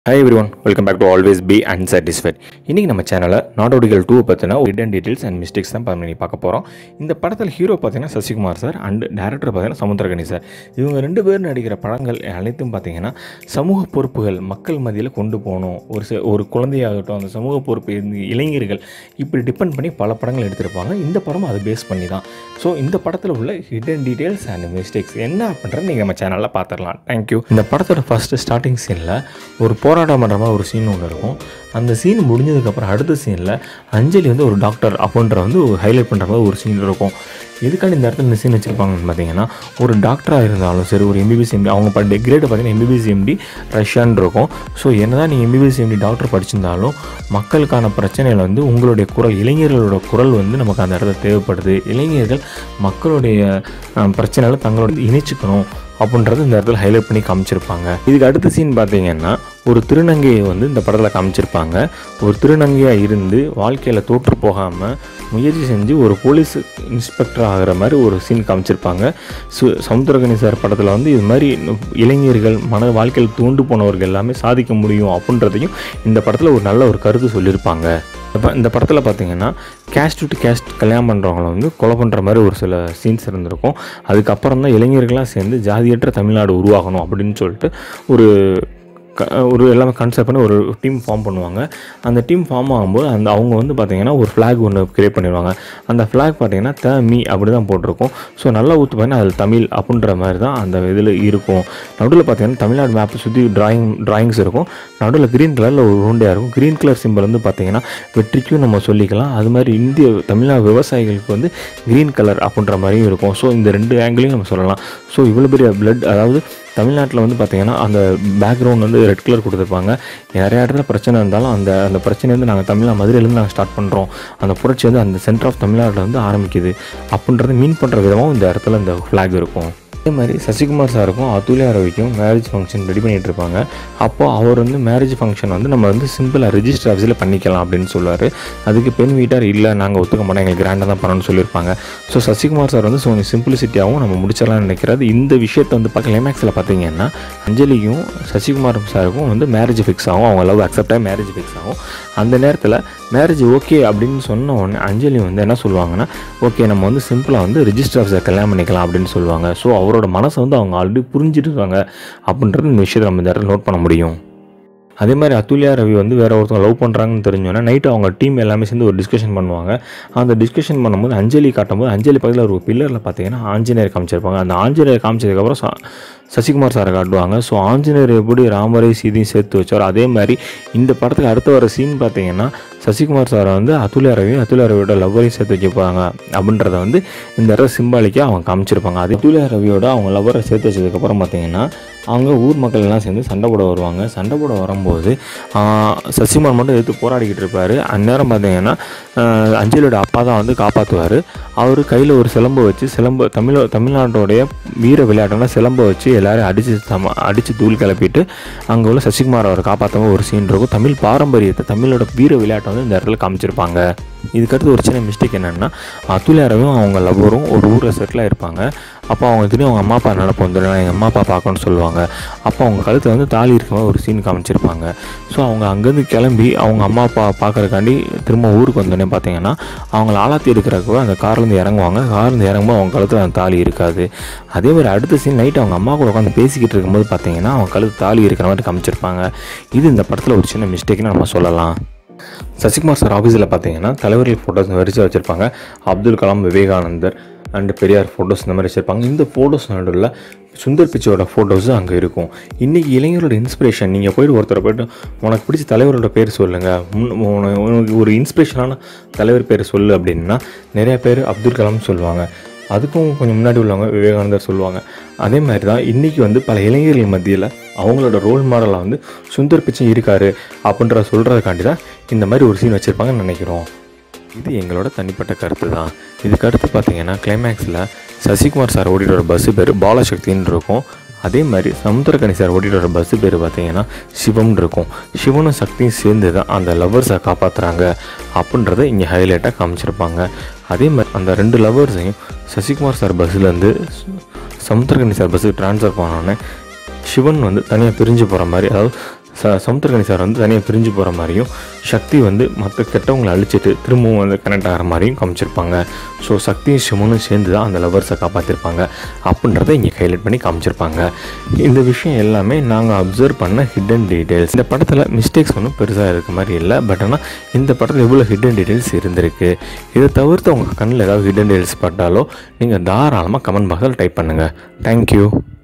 hi everyone welcome back to always be unsatisfied இன்றைக்கி நம்ம சேனலில் நாடோடிகள் டூ பற்றின ஹிடன் டீட்டெயில்ஸ் அண்ட் மிஸ்டேக்ஸ் தான் பண்ணி பார்க்க போகிறோம் இந்த படத்தில் ஹீரோ பார்த்தீங்கன்னா சசிகுமார் சார் அண்ட் டேரக்டர் பார்த்தீங்கன்னா சமுத்திரகனி சார் இவங்க ரெண்டு பேரும் நடிக்கிற படங்கள் அனைத்தும் பார்த்தீங்கன்னா சமூக பொறுப்புகள் மக்கள் மத்தியில் கொண்டு போகணும் ஒரு ச ஒரு குழந்தையாகட்டும் அந்த சமூக பொறுப்பு இந்த இளைஞர்கள் இப்படி டிபெண்ட் பண்ணி பல படங்கள் எடுத்திருப்பாங்க இந்த படமும் அதை பேஸ் பண்ணி தான் ஸோ இந்த படத்தில் உள்ள ஹிடன் டீட்டெயில்ஸ் அண்ட் மிஸ்டேக்ஸ் என்ன அப்படின்றது நீங்கள் நம்ம சேனலில் பார்த்துடலாம் தேங்க்யூ இந்த படத்தோட ஃபஸ்ட்டு ஸ்டார்டிங் சீனில் ஒரு போராட்டம் பண்ணுற மாதிரி ஒரு சீன் ஒன்று இருக்கும் அந்த சீன் முடிஞ்சதுக்கப்புறம் அடுத்த சீனில் அஞ்சலி வந்து ஒரு டாக்டர் அப்படின்ற வந்து ஒரு ஹைலைட் பண்ணுற மாதிரி ஒரு சீன் இருக்கும் எதுக்காண்டி இந்த இடத்துல இந்த சீன் வச்சுருப்பாங்கன்னு பார்த்தீங்கன்னா ஒரு டாக்டராக இருந்தாலும் சரி ஒரு எம்பிபிஎஸ் எம்டி அவங்க பட் கிரேட் பார்த்தீங்கன்னா எம்பிபிஎஸ் எம்டி ரஷ்யான் இருக்கும் ஸோ என்னதான் நீங்கள் எம்பிபிஎஸ் எம்டி டாக்டர் படிச்சிருந்தாலும் மக்களுக்கான பிரச்சனையில் வந்து உங்களுடைய குரல் இளைஞர்களோட குரல் வந்து நமக்கு அந்த இடத்துல தேவைப்படுது இளைஞர்கள் மக்களுடைய அஹ், பிரச்சனைகளை தங்களோட இணைச்சிக்கணும் அப்படின்றது இந்த இடத்துல ஹைலைட் பண்ணி காமிச்சிருப்பாங்க இதுக்கு அடுத்த சீன் பார்த்தீங்கன்னா ஒரு திருநங்கையை வந்து இந்த படத்தில் காமிச்சிருப்பாங்க ஒரு திருநங்கையாக இருந்து வாழ்க்கையில் தோற்று போகாமல் முயற்சி செஞ்சு ஒரு போலீஸ் இன்ஸ்பெக்டர் ஆகிற மாதிரி ஒரு சீன் காமிச்சிருப்பாங்க சு சமுத்திரகனி சார் படத்தில் வந்து இது மாதிரி இளைஞர்கள் மன வாழ்க்கையில் தூண்டு போனவர்கள் எல்லாமே சாதிக்க முடியும் அப்படின்றதையும் இந்த படத்தில் ஒரு நல்ல ஒரு கருத்து சொல்லியிருப்பாங்க இப்போ இந்த படத்தில் பார்த்தீங்கன்னா கேஸ்ட் டு கேஸ்ட் கல்யாணம் பண்ணுறவங்கள வந்து கொலை பண்ணுற மாதிரி ஒரு சில சீன்ஸ் இருந்திருக்கும் அதுக்கப்புறம் தான் இளைஞர்களாக சேர்ந்து ஜாதியற்ற தமிழ்நாடு உருவாகணும் அப்படின்னு சொல்லிட்டு ஒரு க ஒரு எல்லாமே கன்செப்ட் பண்ணி ஒரு டீம் ஃபார்ம் பண்ணுவாங்க அந்த டீம் ஃபார்ம் ஆகும்போது அந்த அவங்க வந்து பார்த்தீங்கன்னா ஒரு ஃப்ளாக் ஒன்று கிரியேட் பண்ணிடுவாங்க அந்த ஃப்ளாக் பார்த்தீங்கன்னா த மீ அப்படி தான் போட்டிருக்கும் ஸோ நல்லா ஊற்று பார்த்தீங்கன்னா அதில் தமிழ் அப்படின்ற மாதிரி தான் அந்த இதில் இருக்கும் நடுவில் பார்த்தீங்கன்னா தமிழ்நாடு மேப்பை சுற்றி டிராயிங் டிராயிங்ஸ் இருக்கும் நடுவில் க்ரீன் கலரில் ஒரு உருண்டையாக இருக்கும் க்ரீன் கலர் சிம்பிள் வந்து பார்த்தீங்கன்னா வெற்றிக்கும் நம்ம சொல்லிக்கலாம் அது மாதிரி இந்திய தமிழ்நாடு விவசாயிகளுக்கு வந்து க்ரீன் கலர் அப்படின்ற மாதிரியும் இருக்கும் ஸோ இந்த ரெண்டு ஆங்கிளையும் நம்ம சொல்லலாம் ஸோ இவ்வளோ பெரிய பிளட் அதாவது தமிழ்நாட்டில் வந்து பார்த்தீங்கன்னா அந்த பேக்ரவுண்ட் வந்து ரெட் கலர் கொடுத்துருப்பாங்க நிறைய இடத்துல பிரச்சனை இருந்தாலும் அந்த அந்த பிரச்சனை வந்து நாங்கள் தமிழ்நாடு மதுரையிலேருந்து நாங்கள் ஸ்டார்ட் பண்ணுறோம் அந்த புரட்சி வந்து அந்த சென்டர் ஆஃப் தமிழ்நாட்டில் வந்து ஆரம்பிக்குது அப்படின்றத மீன் பண்ணுற விதமாக இந்த இடத்துல இந்த ஃப்ளாக் இருக்கும் அதே மாதிரி சசிகுமார் சாருக்கும் அதுல்யா ரவிக்கும் மேரேஜ் ஃபங்க்ஷன் ரெடி பண்ணிகிட்டு இருப்பாங்க அப்போது அவர் வந்து மேரேஜ் ஃபங்க்ஷன் வந்து நம்ம வந்து சிம்பிளாக ரெஜிஸ்டர் ஆஃபீஸில் பண்ணிக்கலாம் அப்படின்னு சொல்லுவார் அதுக்கு பெண் வீட்டார் இல்லை நாங்கள் ஒத்துக்க மாட்டோம் எங்களுக்கு கிராண்டாக தான் பண்ணணும்னு சொல்லியிருப்பாங்க ஸோ சசிகுமார் சார் வந்து ஸோ சிம்பிளிசிட்டியாகவும் நம்ம முடிச்சிடலாம்னு நினைக்கிறது இந்த விஷயத்தை வந்து பார்க்க கிளைமேக்ஸில் பார்த்தீங்கன்னா அஞ்சலியும் சசிகுமார் சாருக்கும் வந்து மேரேஜ் ஃபிக்ஸ் ஆகும் அவங்க லவ் அக்செப்ட் ஆகி மேரேஜ் ஃபிக்ஸ் ஆகும் அந்த நேரத்தில் மேரேஜ் ஓகே அப்படின்னு சொன்ன உடனே அஞ்சலி வந்து என்ன சொல்லுவாங்கன்னா ஓகே நம்ம வந்து சிம்பிளாக வந்து ரிஜிஸ்டர் ஆஃபீஸர் கல்யாணம் பண்ணிக்கலாம் அப்படின்னு சொல்லுவாங்க ஸோ அவரோட மனசை வந்து அவங்க ஆல்ரெடி புரிஞ்சுட்டு இருக்காங்க அப்படின்றது இந்த விஷயத்தை நம்ம இந்த இடத்துல நோட் பண்ண முடியும் அதே மாதிரி அதுல்யா ரவி வந்து வேற ஒருத்தவங்க லவ் பண்ணுறாங்கன்னு தெரிஞ்சோன்னா நைட்டு அவங்க டீம் எல்லாமே சேர்ந்து ஒரு டிஸ்கஷன் பண்ணுவாங்க அந்த டிஸ்கஷன் பண்ணும்போது அஞ்சலி காட்டும்போது அஞ்சலி பக்கத்தில் ஒரு பில்லரில் பார்த்தீங்கன்னா ஆஞ்சநேயர் காமிச்சிருப்பாங்க அந்த ஆஞ்சநேயர் காமிச்சதுக்கப்புறம் ச- சசிகுமார் சாரை காட்டுவாங்க ஸோ ஆஞ்சநேயர் எப்படி ராமரை சீதையும் சேர்த்து வச்சாரோ அதே மாதிரி இந்த படத்துக்கு அடுத்து வர சீன் பார்த்தீங்கன்னா சசிகுமார் சாரை வந்து அதுல்யா ரவியும் அதுல்யா ரவியோட லவ்வரையும் சேர்த்து வைக்க போகிறாங்க அப்படின்றத வந்து இந்த இடத்துல சிம்பாலிக்காக அவங்க காமிச்சிருப்பாங்க அது அதுல்யா ரவியோட அவங்க லவ்வரை சேர்த்து வச்சதுக்கப்புறம் பார்த்தீங்கன்னா அவங்க ஊர் மக்கள் எல்லாம் சேர்ந்து சண்டை போட வருவாங்க சண்டை போட வரும்போது ஆஹ், சசிகுமார் மட்டும் எடுத்து போராடிக்கிட்டு இருப்பார் அந்நேரம் பார்த்தீங்கன்னா ஆஹ், அஞ்சலியோட அப்பா தான் வந்து காப்பாற்றுவார் அவர் கையில் ஒரு சிலம்பை வச்சு சிலம்பு தமிழ் தமிழ்நாட்டோடைய வீர விளையாட்டுனா சிலம்பை வச்சு எல்லாரையும் அடித்து சம அடித்து தூள் கிளப்பிட்டு அங்கே உள்ள சசிகுமார் அவரை காப்பாற்றவங்க ஒரு சீன் இருக்கும் தமிழ் பாரம்பரியத்தை தமிழோட வீர விளையாட்டை வந்து இந்த இடத்துல காமிச்சிருப்பாங்க இதுக்கடுத்து ஒரு சின்ன மிஸ்டேக் என்னென்னா அத்துலியாரவும் அவங்க லவ்வரும் ஒரு ஊரில் செட்டில் ஆயிருப்பாங்க அப்போ அவங்க திடீர்னு அவங்க அம்மா அப்பா நினப்பு வந்துடும் எங்கள் அம்மா அப்பா பார்க்கணும்னு சொல்லுவாங்க அப்போ அவங்க கழுத்தில் வந்து தாலி இருக்க மாதிரி ஒரு சீன் காமிச்சிருப்பாங்க ஸோ அவங்க அங்கேருந்து கிளம்பி அவங்க அம்மா அப்பா பார்க்கறக்காண்டி திரும்ப ஊருக்கு வந்தோடனே பார்த்தீங்கன்னா அவங்கள ஆளாத்தி எடுக்கிறப்ப அந்த கார்லேருந்து இறங்குவாங்க கார்லேருந்து இறங்கும்போது அவங்க கழுத்தில் அந்த தாலி இருக்காது அதே மாதிரி அடுத்த சீன் நைட் அவங்க அம்மா கூட உட்காந்து பேசிக்கிட்டு இருக்கும்போது பார்த்தீங்கன்னா அவங்க கழுத்து தாலி இருக்கிற மாதிரி காமிச்சிருப்பாங்க இது இந்த படத்தில் ஒரு சின்ன மிஸ்டேக்னு நம்ம சொல்லலாம் சசிகுமார் சார் ஆஃபீஸில் பார்த்தீங்கன்னா தலைவர்கள் ஃபோட்டோஸ் வரிசை வச்சுருப்பாங்க அப்துல் கலாம் விவேகானந்தர் அண்ட் பெரியார் ஃபோட்டோஸ் இந்த மாதிரி வச்சுருப்பாங்க இந்த ஃபோட்டோஸ் நடுவில் சுந்தர் பிச்சையோட ஃபோட்டோஸும் அங்கே இருக்கும் இன்றைக்கி இளைஞரோட இன்ஸ்பிரேஷன் நீங்கள் போயிட்டு ஒருத்தரை போயிட்டு உனக்கு பிடிச்ச தலைவரோட பேர் சொல்லுங்கள் முன் உன- உனக்கு ஒரு இன்ஸ்பிரேஷனான தலைவர் பேர் சொல்லு அப்படின்னா நிறைய பேர் அப்துல் கலாம் சொல்லுவாங்க அதுக்கும் கொஞ்சம் முன்னாடி உள்ளவங்க விவேகானந்தர் சொல்லுவாங்க அதே மாதிரி தான் இன்றைக்கி வந்து பல இளைஞர்கள் மத்தியில் அவங்களோட ரோல் மாடலாக வந்து சுந்தர் பிச்சை இருக்காரு அப்படின்ற சொல்கிறதுக்காண்டி தான் இந்த மாதிரி ஒரு சீன் வச்சுருப்பாங்கன்னு நினைக்கிறோம் இது எங்களோட தனிப்பட்ட கருத்து தான் இதுக்கு அடுத்து பார்த்தீங்கன்னா கிளைமேக்ஸில் சசிகுமார் சார் ஓடிட்டு வர பஸ்ஸு பேர் பாலசக்தின்னு இருக்கும் அதே மாதிரி சமுத்திரக்கனி சார் ஓடிட்டு வர பஸ்ஸு பேர் பார்த்தீங்கன்னா சிவம்னு இருக்கும் சிவனும் சக்தியும் சேர்ந்து தான் அந்த லவ்வர்ஸை காப்பாற்றுறாங்க அப்படின்றத இங்கே ஹைலைட்டாக காமிச்சிருப்பாங்க அதே மாதிரி அந்த ரெண்டு லவ்வர்ஸையும் சசிகுமார் சார் பஸ்ஸுலேருந்து சமுத்திரக்கனி சார் பஸ்ஸுக்கு ட்ரான்ஸ்ஃபர் பண்ணோன்னே சிவன் வந்து தனியாக பிரிஞ்சு போகிற மாதிரி அதாவது ச சமுத்திரகனி சார் வந்து தனியாக பிரிஞ்சு போகிற மாதிரியும் சக்தி வந்து மற்ற கெட்டவங்களை அழிச்சிட்டு திரும்பவும் வந்து கனெக்ட் ஆகிற மாதிரியும் காமிச்சிருப்பாங்க ஸோ சக்தியும் சிவனும் சேர்ந்து தான் அந்த லவர்ஸை காப்பாற்றிருப்பாங்க அப்படின்றத இங்கே ஹைலைட் பண்ணி காமிச்சிருப்பாங்க இந்த விஷயம் எல்லாமே நாங்கள் அப்சர்வ் பண்ண ஹிடன் டீட்டெயில்ஸ் இந்த படத்தில் மிஸ்டேக்ஸ் ஒன்றும் பெருசாக இருக்க மாதிரி இல்லை பட் ஆனால் இந்த படத்தில் எவ்வளோ ஹிடன் டீட்டெயில்ஸ் இருந்திருக்கு இதை தவிர்த்து உங்கள் கண்ணில் ஏதாவது ஹிடன் டீட்டெயில்ஸ் பட்டாலோ நீங்கள் தாராளமாக கமெண்ட் பாக்ஸில் டைப் பண்ணுங்கள் தேங்க்யூ